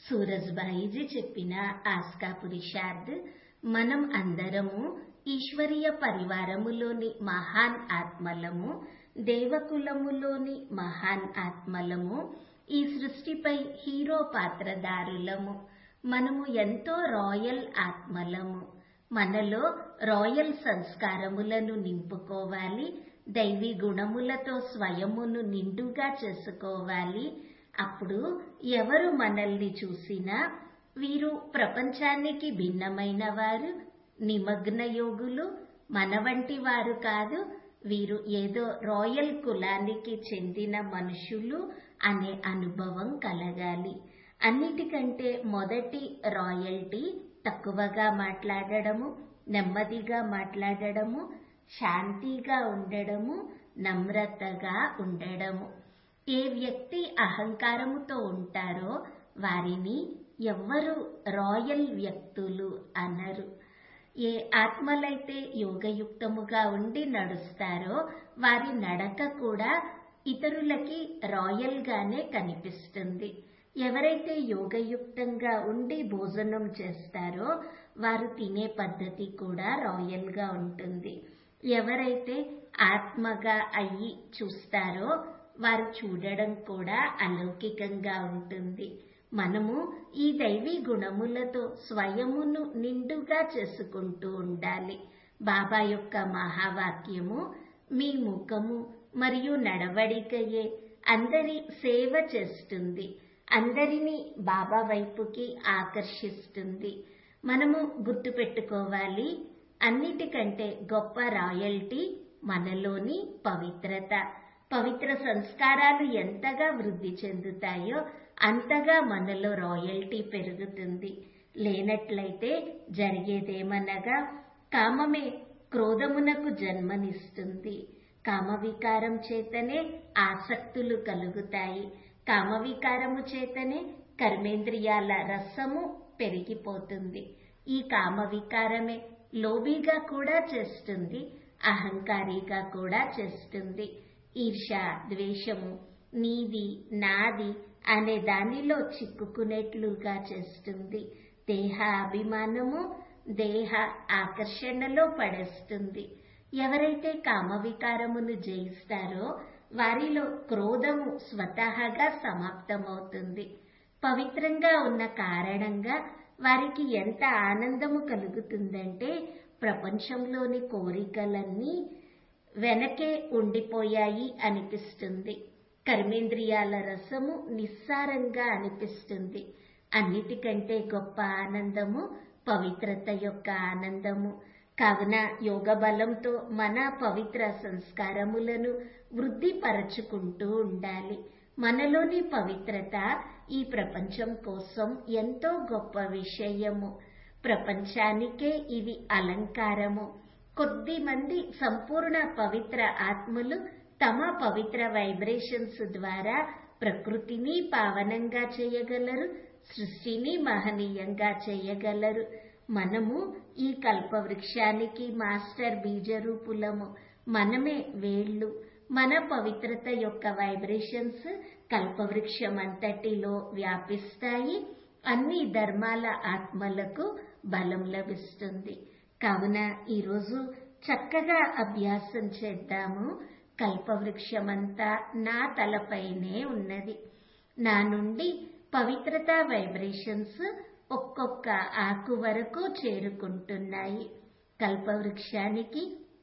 సూరజ్బాయిజీ చెప్పిన ఆస్కా పురుషార్థ్ మనం అందరము ఈశ్వరీయ పరివారములోని మహాన్ ఆత్మలము దేవకులములోని మహాన్ ఆత్మలము ఈ సృష్టిపై హీరో పాత్రదారులము మనము ఎంతో రాయల్ ఆత్మలము మనలో రాయల్ సంస్కారములను నింపుకోవాలి దైవీ గుణములతో స్వయమును నిండుగా చేసుకోవాలి అప్పుడు ఎవరు మనల్ని చూసినా వీరు ప్రపంచానికి భిన్నమైన వారు నిమగ్న యోగులు మన వంటి వారు కాదు వీరు ఏదో రాయల్ కులానికి చెందిన మనుషులు అనే అనుభవం కలగాలి అన్నిటికంటే మొదటి రాయల్టీ తక్కువగా మాట్లాడడము నెమ్మదిగా మాట్లాడడము శాంతిగా ఉండడము నమ్రతగా ఉండడము ఏ వ్యక్తి అహంకారముతో ఉంటారో వారిని ఎవ్వరు రాయల్ వ్యక్తులు అనరు ఏ ఆత్మలైతే యోగయుక్తముగా ఉండి నడుస్తారో వారి నడక కూడా ఇతరులకి రాయల్ గానే కనిపిస్తుంది ఎవరైతే యోగయుక్తంగా ఉండి భోజనం చేస్తారో వారు తినే పద్ధతి కూడా రాయల్ గా ఉంటుంది ఎవరైతే ఆత్మగా అయ్యి చూస్తారో వారు చూడడం కూడా అలౌకికంగా ఉంటుంది మనము ఈ దైవీ గుణములతో స్వయమును నిండుగా చేసుకుంటూ ఉండాలి బాబా యొక్క మహావాక్యము మీ ముఖము మరియు నడవడికయే అందరి సేవ చేస్తుంది అందరినీ బాబా వైపుకి ఆకర్షిస్తుంది మనము గుర్తుపెట్టుకోవాలి అన్నిటికంటే గొప్ప రాయల్టీ మనలోని పవిత్రత పవిత్ర సంస్కారాలు ఎంతగా వృద్ధి చెందుతాయో అంతగా మనలో రాయల్టీ పెరుగుతుంది లేనట్లయితే జరిగేదేమనగా కామమే క్రోధమునకు జన్మనిస్తుంది కామవికారం చేతనే ఆసక్తులు కలుగుతాయి కామవికారము చేతనే కర్మేంద్రియాల రసము పెరిగిపోతుంది ఈ కామవికారమే లోబీగా కూడా చేస్తుంది అహంకారిగా కూడా చేస్తుంది ఈర్ష ద్వేషము నీది నాది అనే దానిలో చిక్కుకునేట్లుగా చేస్తుంది దేహ అభిమానము దేహ ఆకర్షణలో పడేస్తుంది ఎవరైతే కామవికారమును జయిస్తారో వారిలో క్రోధము స్వతహాగా సమాప్తమవుతుంది పవిత్రంగా ఉన్న కారణంగా వారికి ఎంత ఆనందము కలుగుతుందంటే ప్రపంచంలోని కోరికలన్నీ వెనకే ఉండిపోయాయి అనిపిస్తుంది కర్మేంద్రియాల రసము నిస్సారంగా అనిపిస్తుంది అన్నిటికంటే గొప్ప ఆనందము పవిత్రత యొక్క ఆనందము కావున యోగ బలంతో మన పవిత్ర సంస్కారములను వృద్ధిపరచుకుంటూ ఉండాలి మనలోని పవిత్రత ఈ ప్రపంచం కోసం ఎంతో గొప్ప విషయము ప్రపంచానికే ఇది అలంకారము కొద్ది మంది సంపూర్ణ పవిత్ర ఆత్మలు తమ పవిత్ర వైబ్రేషన్స్ ద్వారా ప్రకృతిని పావనంగా చేయగలరు సృష్టిని మహనీయంగా చేయగలరు మనము ఈ కల్పవృక్షానికి మాస్టర్ బీజరూపులము మనమే వేళ్ళు మన పవిత్రత యొక్క వైబ్రేషన్స్ కల్పవృక్షం అంతటిలో వ్యాపిస్తాయి అన్ని ధర్మాల ఆత్మలకు బలం లభిస్తుంది కావున ఈరోజు చక్కగా అభ్యాసం చేద్దాము కల్పవృక్షమంతా నా తలపైనే ఉన్నది నా నుండి పవిత్రత వైబ్రేషన్స్ ఒక్కొక్క ఆకు వరకు చేరుకుంటున్నాయి కల్పవృక్షానికి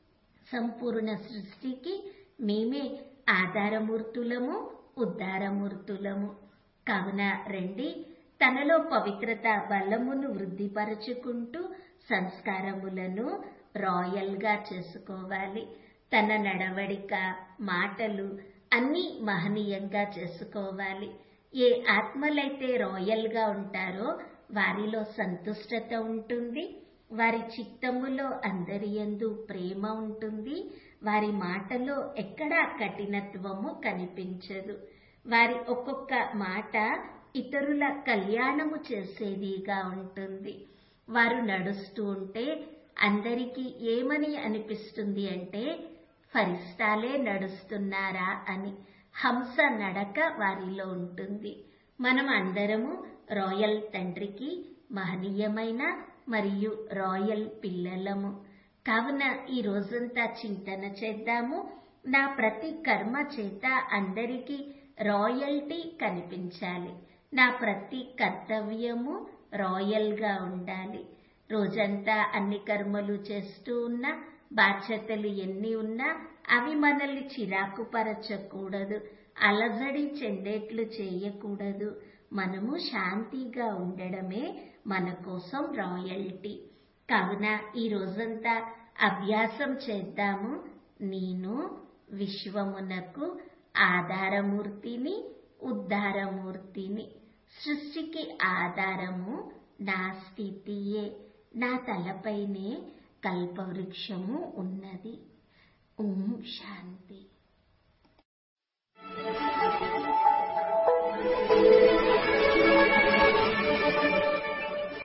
సంపూర్ణ సృష్టికి మేమే ఆధారమూర్తులము ఉద్ధారమూర్తులము కావున రండి తనలో పవిత్రత బలమును వృద్ధిపరచుకుంటూ సంస్కారములను రాయల్ గా చేసుకోవాలి తన నడవడిక మాటలు అన్ని మహనీయంగా చేసుకోవాలి ఏ ఆత్మలైతే రాయల్ గా ఉంటారో వారిలో సంతుష్టత ఉంటుంది వారి చిత్తములో అందరి యందు ప్రేమ ఉంటుంది వారి మాటలో ఎక్కడా కఠినత్వము కనిపించదు వారి ఒక్కొక్క మాట ఇతరుల కళ్యాణము చేసేదిగా ఉంటుంది వారు నడుస్తూ ఉంటే అందరికీ ఏమని అనిపిస్తుంది అంటే ఫరిస్తాలే నడుస్తున్నారా అని హంస నడక వారిలో ఉంటుంది మనం అందరము రాయల్ తండ్రికి మహనీయమైన మరియు రాయల్ పిల్లలము కావున ఈ రోజంతా చింతన చేద్దాము నా ప్రతి కర్మ చేత అందరికీ రాయల్టీ కనిపించాలి నా ప్రతి కర్తవ్యము రాయల్ గా ఉండాలి రోజంతా అన్ని కర్మలు చేస్తూ ఉన్నా బాధ్యతలు ఎన్ని ఉన్నా అవి మనల్ని చిరాకు పరచకూడదు అలజడి చెందేట్లు చేయకూడదు మనము శాంతిగా ఉండడమే మన కోసం రాయల్టీ కావున ఈ రోజంతా అభ్యాసం చేద్దాము నేను విశ్వమునకు ఆధారమూర్తిని ఉద్ధారమూర్తిని సృష్టికి ఆధారము నా స్థితియే నా తలపైనే కల్పవృక్షము ఉన్నది ఓం శాంతి